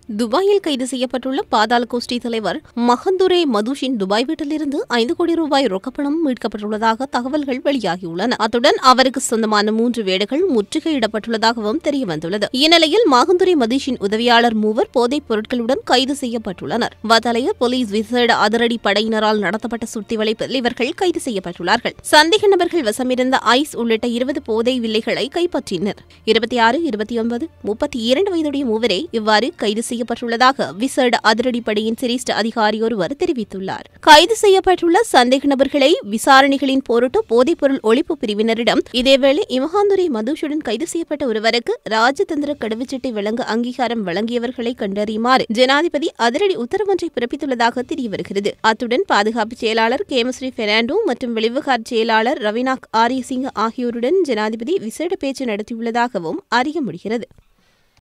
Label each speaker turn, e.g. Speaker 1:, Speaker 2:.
Speaker 1: துபாயில் கைது செய்யப்பட்டுள்ள பாதாள கோஷ்டி தலைவர் மஹந்துரே மதுஷின் துபாய் வீட்டிலிருந்து ஐந்து கோடி ரூபாய் ரொக்கப்பணம் மீட்கப்பட்டுள்ளதாக தகவல்கள் வெளியாகியுள்ளன அத்துடன் அவருக்கு சொந்தமான மூன்று வீடுகள் முற்றுகையிடப்பட்டுள்ளதாகவும் தெரியவந்துள்ளது இந்நிலையில் மஹந்துரே மதுஷின் உதவியாளர் மூவர் போதைப் பொருட்களுடன் கைது செய்யப்பட்டுள்ளனர் வதலைய போலீஸ் விசேட அதிரடி படையினரால் நடத்தப்பட்ட சுத்திவளைப்பில் இவர்கள் கைது செய்யப்பட்டுள்ளார்கள் சந்தேக நபர்கள் வசமிருந்த ஐஸ் உள்ளிட்ட இருபது போதை வில்லைகளை கைப்பற்றினர் இருபத்தி ஆறு இருபத்தி ஒன்பது முப்பத்தி இரண்டு வயதுடைய மூவரே இவ்வாறு கைது செய்யப்பட்டுள்ளதாக விசேட அதிரடிப்படையின் சிரேஷ்ட அதிகாரி ஒருவர் தெரிவித்துள்ளார் கைது செய்யப்பட்டுள்ள சந்தேக நபர்களை விசாரணைகளின் பொருட்டு போதைப்பொருள் ஒழிப்பு பிரிவினரிடம் இதேவேளை இமகாந்துரை மதுஷுடன் கைது செய்யப்பட்ட ஒருவருக்கு ராஜதந்திர கடவுச்சீட்டை வழங்க அங்கீகாரம் வழங்கியவர்களை கண்டறியுமாறு ஜனாதிபதி அதிரடி உத்தரவொன்றை பிறப்பித்துள்ளதாக தெரியவருகிறது அத்துடன் பாதுகாப்பு செயலாளர் கேமஸ்ரீ பெர்னாண்டோ மற்றும் வெளிவிவகார செயலாளர் ரவினாக் ஆரியசிங்க ஆகியோருடன் ஜனாதிபதி விசேட பேச்சு நடத்தியுள்ளதாகவும் அறிய முடிகிறது